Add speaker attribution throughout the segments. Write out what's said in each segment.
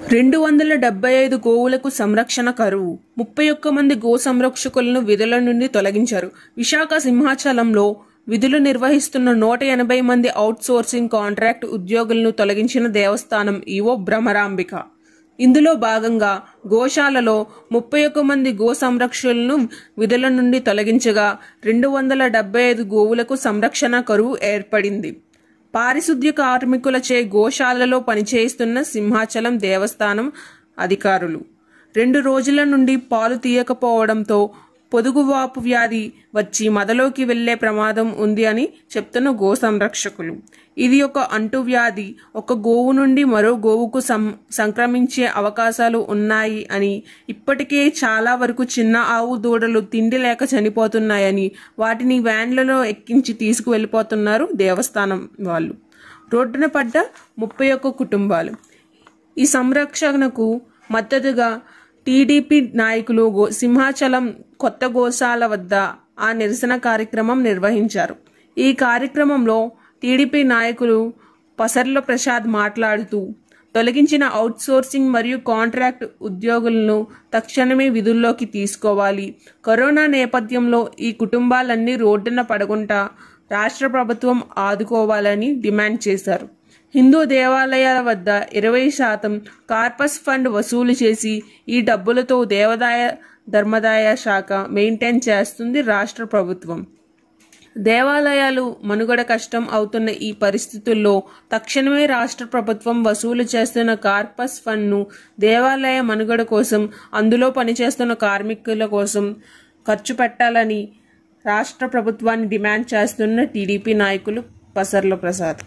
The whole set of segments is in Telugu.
Speaker 1: రెండు వందల డెబ్బై ఐదు గోవులకు సంరక్షణ కరువు ముప్పై ఒక్క మంది గో సంరక్షకులను విధుల నుండి తొలగించారు విశాఖ సింహాచలంలో విధులు నిర్వహిస్తున్న నూట ఎనభై మంది అవుట్ సోర్సింగ్ కాంట్రాక్ట్ ఉద్యోగులను తొలగించిన దేవస్థానం ఈవో భ్రమరాంబిక ఇందులో భాగంగా గోశాలలో ముప్పై ఒక్క మంది గో సంరక్షకులను విధుల నుండి తొలగించగా రెండు వందల డెబ్బై ఐదు గోవులకు సంరక్షణ కరువు ఏర్పడింది పారిశుద్ధ్య కార్మికులచే గోశాలలో పనిచేయిస్తున్న సింహాచలం దేవస్థానం అధికారులు రెండు రోజుల నుండి పాలు తీయకపోవడంతో పొదుగువాపు వ్యాధి వచ్చి మదలోకి వెళ్లే ప్రమాదం ఉంది అని చెప్తున్న గో సంరక్షకులు ఇది ఒక అంటువ్యాధి ఒక గోవు నుండి మరో గోవుకు సం సంక్రమించే అవకాశాలు ఉన్నాయి అని ఇప్పటికే చాలా వరకు చిన్న ఆవు దూడలు తిండి లేక చనిపోతున్నాయని వాటిని వ్యాన్లలో ఎక్కించి తీసుకువెళ్ళిపోతున్నారు దేవస్థానం వాళ్ళు రోడ్డున పడ్డ ముప్పై ఒక్క కుటుంబాలు ఈ సంరక్షణకు మద్దతుగా టీడీపీ నాయకులు గో సింహాచలం కొత్త గోశాల వద్ద ఆ నిరసన కార్యక్రమం నిర్వహించారు ఈ కార్యక్రమంలో టీడీపీ నాయకులు పసర్ల ప్రసాద్ మాట్లాడుతూ తొలగించిన అవుట్సోర్సింగ్ మరియు కాంట్రాక్ట్ ఉద్యోగులను తక్షణమే విధుల్లోకి తీసుకోవాలి కరోనా నేపథ్యంలో ఈ కుటుంబాలన్నీ రోడ్డున పడకుండా రాష్ట్ర ప్రభుత్వం ఆదుకోవాలని డిమాండ్ చేశారు హిందూ దేవాలయాల వద్ద ఇరవై శాతం కార్పస్ ఫండ్ వసూలు చేసి ఈ డబ్బులతో దేవాదాయ ధర్మదాయ శాఖ మెయింటైన్ చేస్తుంది రాష్ట్ర ప్రభుత్వం దేవాలయాలు మనుగడ కష్టం అవుతున్న ఈ పరిస్థితుల్లో తక్షణమే రాష్ట్ర ప్రభుత్వం వసూలు చేస్తున్న కార్పస్ ఫండ్ను దేవాలయ మనుగడ కోసం అందులో పనిచేస్తున్న కార్మికుల కోసం ఖర్చు పెట్టాలని రాష్ట్ర ప్రభుత్వాన్ని డిమాండ్ చేస్తున్న టీడీపీ నాయకులు పసర్ల ప్రసాద్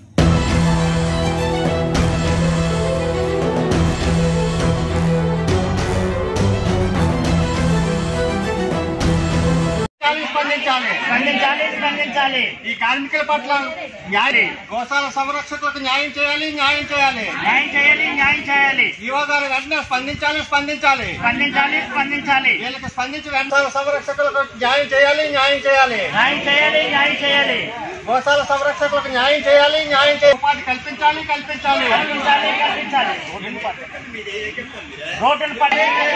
Speaker 2: స్పందించాలి
Speaker 3: స్పందించాలి స్పందించాలి
Speaker 2: ఈ కార్మికుల పట్ల న్యాయం గోశాల సంరక్షకులకు న్యాయం చేయాలి న్యాయం చేయాలి
Speaker 3: న్యాయం చేయాలి న్యాయం చేయాలి
Speaker 2: ఈవో గారు వెంటనే స్పందించాలి స్పందించాలి
Speaker 3: స్పందించాలి స్పందించాలి
Speaker 2: వీళ్ళకి స్పందించి వెంటనే సంరక్షకులకు న్యాయం చేయాలి న్యాయం చేయాలి
Speaker 3: న్యాయం చేయాలి న్యాయం చేయాలి
Speaker 2: గోశాల సంరక్షకులకు న్యాయం చేయాలి న్యాయం చేయాలి ఉపాధి కల్పించాలి కల్పించాలి
Speaker 3: కల్పించాలి కల్పించాలి రోడ్డును పడ్డ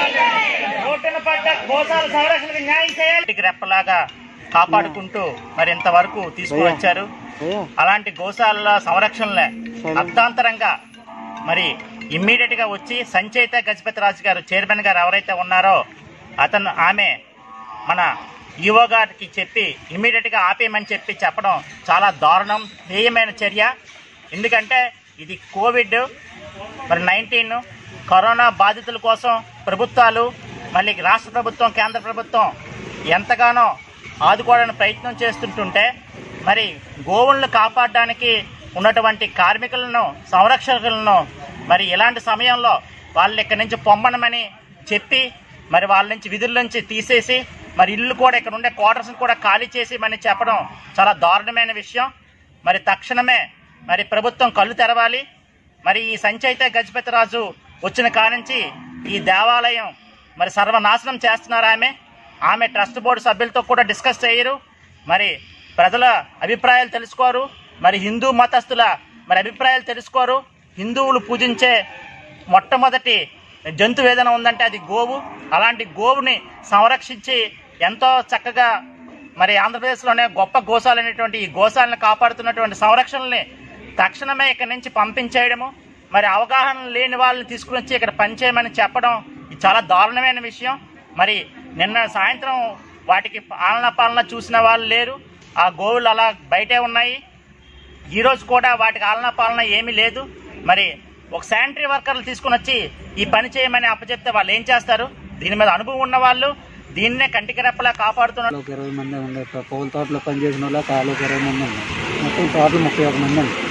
Speaker 3: రోడ్డును పడ్డ గోశాల సంరక్షణకు న్యాయం చేయాలి రెప్పలాగా కాపాడుకుంటూ మరి ఇంతవరకు తీసుకుని వచ్చారు అలాంటి గోశాల సంరక్షణలే అర్థాంతరంగా మరి ఇమ్మీడియట్ గా వచ్చి సంచయిత గజపతి రాజు గారు చైర్మన్ గారు ఎవరైతే ఉన్నారో అతను ఆమె మన ఈవో గారికి చెప్పి ఇమ్మీడియట్ గా ఆపేయమని చెప్పి చెప్పడం చాలా దారుణం హేయమైన చర్య ఎందుకంటే ఇది కోవిడ్ మరి నైన్టీన్ కరోనా బాధితుల కోసం ప్రభుత్వాలు మళ్ళీ రాష్ట్ర ప్రభుత్వం కేంద్ర ప్రభుత్వం ఎంతగానో ఆదుకోవడానికి ప్రయత్నం చేస్తుంటుంటే మరి గోవులను కాపాడడానికి ఉన్నటువంటి కార్మికులను సంరక్షకులను మరి ఇలాంటి సమయంలో వాళ్ళు ఇక్కడి నుంచి పొమ్మనమని చెప్పి మరి వాళ్ళ నుంచి విధుల నుంచి తీసేసి మరి ఇల్లు కూడా ఇక్కడ ఉండే క్వార్టర్స్ కూడా ఖాళీ చేసి మరి చెప్పడం చాలా దారుణమైన విషయం మరి తక్షణమే మరి ప్రభుత్వం కళ్ళు తెరవాలి మరి ఈ సంచయిత గజపతి రాజు వచ్చిన కానుంచి ఈ దేవాలయం మరి సర్వనాశనం చేస్తున్నారు ఆమె ఆమె ట్రస్ట్ బోర్డు సభ్యులతో కూడా డిస్కస్ చేయరు మరి ప్రజల అభిప్రాయాలు తెలుసుకోరు మరి హిందూ మతస్థుల మరి అభిప్రాయాలు తెలుసుకోరు హిందువులు పూజించే మొట్టమొదటి జంతువు ఏదైనా ఉందంటే అది గోవు అలాంటి గోవుని సంరక్షించి ఎంతో చక్కగా మరి ఆంధ్రప్రదేశ్లోనే గొప్ప గోశాల అనేటువంటి ఈ గోశాలను కాపాడుతున్నటువంటి సంరక్షణల్ని తక్షణమే ఇక్కడి నుంచి పంపించేయడము మరి అవగాహన లేని వాళ్ళని తీసుకుని వచ్చి ఇక్కడ పనిచేయమని చెప్పడం ఇది చాలా దారుణమైన విషయం మరి నిన్న సాయంత్రం వాటికి పాలన పాలన చూసిన వాళ్ళు లేరు ఆ గోవులు అలా బయటే ఉన్నాయి ఈరోజు కూడా వాటికి ఆలన పాలన ఏమీ లేదు మరి ఒక శానిటరీ వర్కర్లు తీసుకుని వచ్చి ఈ పని చేయమని అప్పచెప్తే వాళ్ళు ఏం చేస్తారు దీని మీద అనుభవం ఉన్న వాళ్ళు దీన్నే కంటికి రెప్పలా కాపాడుతున్నారు
Speaker 4: ఒక ఇరవై మంది ఉండే పూల తోటలో పనిచేసిన వాళ్ళు కాలు ఒక ఇరవై మంది ఉన్నారు మొత్తం టోటల్ ముప్పై ఒక మంది అండి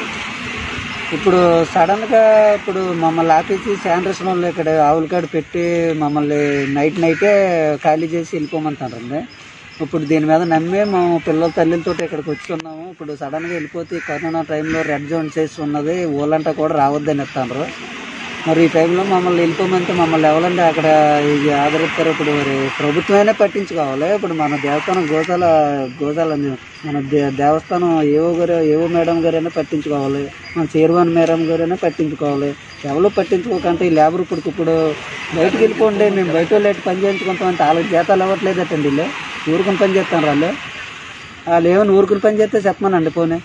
Speaker 4: ఇప్పుడు సడన్గా ఇప్పుడు మమ్మల్ని ఆపేసి శానిటేషన్ వాళ్ళు ఇక్కడ ఆవుల కాడ పెట్టి మమ్మల్ని నైట్ నైటే ఖాళీ చేసి వెళ్ళిపోమంటారండి ఇప్పుడు దీని మీద నమ్మి మేము పిల్లల తల్లితో ఇక్కడికి వచ్చి ఉన్నాము ఇప్పుడు సడన్గా వెళ్ళిపోతే ఈ కరోనా టైంలో రెడ్ జోన్ చేసి ఉన్నది ఊళ్ళంతా కూడా రావద్దని ఇస్తాను మరి ఈ టైంలో మమ్మల్ని వెళ్ళిపోమంటే మమ్మల్ని ఎవరండి అక్కడ ఇది ఆదరిస్తారు ఇప్పుడు మరి ప్రభుత్వమైనా పట్టించుకోవాలి ఇప్పుడు మన దేవస్థానం గోశాల గోశాల అని మన దే దేవస్థానం ఏవో గారు ఏవో మేడం గారైనా పట్టించుకోవాలి మన చైర్మన్ మేడం గారైనా పట్టించుకోవాలి ఎవరు పట్టించుకోకంటే ఈ లేబర్ ఇప్పుడు ఇప్పుడు బయటకు వెళ్ళిపోండి మేము బయట వాళ్ళు ఎటు పని చేయించుకుంటామంటే వాళ్ళకి జీతాలు ఇవ్వట్లేదటండి వీళ్ళు ఊరుకుని పని చేస్తాను వాళ్ళు వాళ్ళు ఏమైనా ఊరుకుని పని చేస్తే చెప్పమనండి పోనీ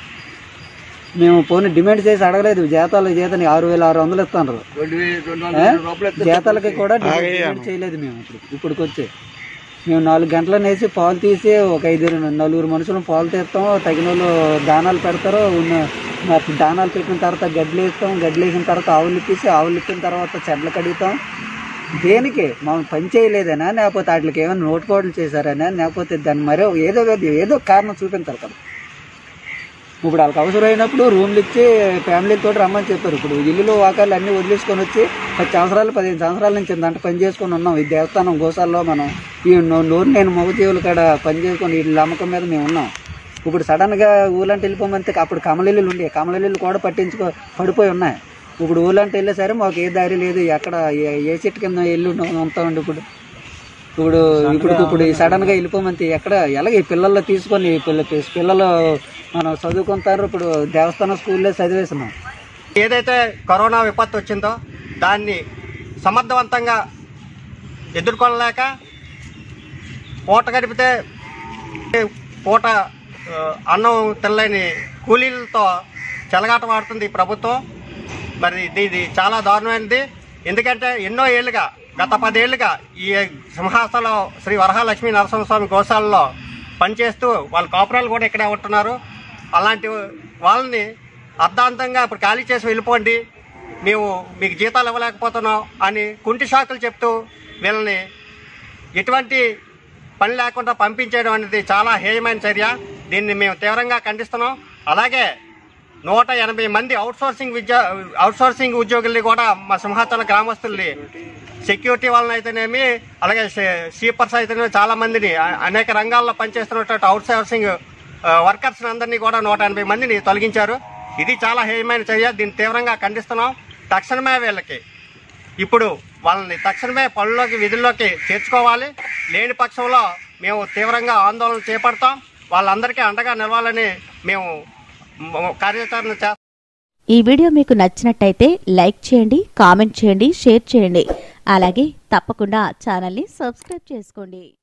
Speaker 4: మేము పోనీ డిమాండ్ చేసి అడగలేదు జీతాలు జీతాన్ని ఆరు వేల ఆరు వందలు ఇస్తాను జీతాలకి కూడా డిమాండ్ చేయలేదు మేము ఇప్పుడు ఇప్పటికి వచ్చి మేము నాలుగు గంటల వేసి పాలు తీసి ఒక ఐదు నలుగురు మనుషులు పాలు తీస్తాం తగిన వాళ్ళు దానాలు పెడతారు ఉన్న మాకు దానాలు పెట్టిన తర్వాత గడ్డలు వేస్తాం గడ్డలు వేసిన తర్వాత ఆవులు ఇప్పేసి ఆవులు ఇప్పిన తర్వాత చెడ్లు కడుగుతాం దేనికి మమ్మల్ని పని చేయలేదనా లేకపోతే వాటికి ఏమైనా నోటుకోవడం చేశారనా లేకపోతే దాన్ని మరో ఏదో ఏదో కారణం చూపించారు కదా ఇప్పుడు వాళ్ళకి అవసరం అయినప్పుడు రూమ్లు ఇచ్చి ఫ్యామిలీతో రమ్మని చెప్పారు ఇప్పుడు ఇల్లులు వాకాలు అన్నీ వదిలేసుకొని వచ్చి పది సంవత్సరాలు పదిహేను సంవత్సరాల నుంచి దాంట్లో పని చేసుకొని ఉన్నాం ఈ దేవస్థానం గోశాలలో మనం ఈ నో- నోరు నేను మగజీవుల కాడ పని చేసుకొని వీళ్ళ నమ్మకం మీద మేము ఉన్నాం ఇప్పుడు సడన్గా ఊళ్ళంటే వెళ్ళిపోమంటే అప్పుడు కమలిల్లు ఉండే కమలిల్లు కూడా పట్టించుకో పడిపోయి ఉన్నాయి ఇప్పుడు ఊళ్ళంటే వెళ్ళేసరి మాకు ఏ దారి లేదు ఎక్కడ ఏ- ఏ చెట్టు కింద వెళ్ళి ఉంటామండి ఇప్పుడు ఇప్పుడు ఇప్పుడు ఇప్పుడు సడన్ గా వెళ్ళిపోమంటే ఎక్కడ ఎలాగ ఈ పిల్లల్లో తీసుకొని ఈ పిల్ల పిల్లలు మనం చదువుకుంటారు ఇప్పుడు దేవస్థానం స్కూల్లో చదివేస్తున్నాం
Speaker 2: ఏదైతే కరోనా విపత్తు వచ్చిందో దాన్ని సమర్థవంతంగా ఎదుర్కొనలేక పూట గడిపితే పూట ఆ, అన్నం తినలేని కూలీలతో చెలగాటమాడుతుంది ఈ ప్రభుత్వం మరి ఇది ఇది చాలా దారుణమైనది ఎందుకంటే ఎన్నో ఏళ్ళుగా గత పదేళ్లుగా ఈ సింహాసనం శ్రీ వరహాలక్ష్మీ నరసింహస్వామి గోశాలలో పనిచేస్తూ వాళ్ళ కాపురాలు కూడా ఇక్కడే ఉంటున్నారు అలాంటి వాళ్ళని అర్ధాంతంగా ఇప్పుడు ఖాళీ చేసి వెళ్ళిపోండి మేము మీకు జీతాలు ఇవ్వలేకపోతున్నాం అని కుంటి షాకులు చెప్తూ వీళ్ళని ఎటువంటి పని లేకుండా పంపించేయడం అనేది చాలా హేయమైన చర్య దీన్ని మేము తీవ్రంగా ఖండిస్తున్నాం అలాగే నూట ఎనభై మంది అవుట్సోర్సింగ్ విద్యా అవుట్సోర్సింగ్ ఉద్యోగుల్ని కూడా మా సింహాచల గ్రామస్తుల్ని సెక్యూరిటీ వాళ్ళని అయితేనేమి అలాగే సీపర్స్ అయితేనేమి చాలా మందిని అ- అనేక రంగాల్లో పనిచేస్తున్నటువంటి అవుట్సోర్సింగ్ వర్కర్స్ అందరినీ కూడా నూట ఎనభై మందిని తొలగించారు ఇది చాలా హేయమైన చర్య దీన్ని తీవ్రంగా ఖండిస్తున్నాం తక్షణమే వీళ్ళకి ఇప్పుడు వాళ్ళని తక్షణమే పనుల్లోకి విధుల్లోకి చేర్చుకోవాలి లేని పక్షంలో మేము తీవ్రంగా ఆందోళన చేపడతాం వాళ్ళందరికీ అండగా నిలవాలని మేము మ- కార్యాచరణ చేస్తాం
Speaker 5: ఈ వీడియో మీకు నచ్చినట్టయితే లైక్ చేయండి కామెంట్ చేయండి షేర్ చేయండి అలాగే తప్పకుండా ఛానల్ని సబ్స్క్రైబ్ చేసుకోండి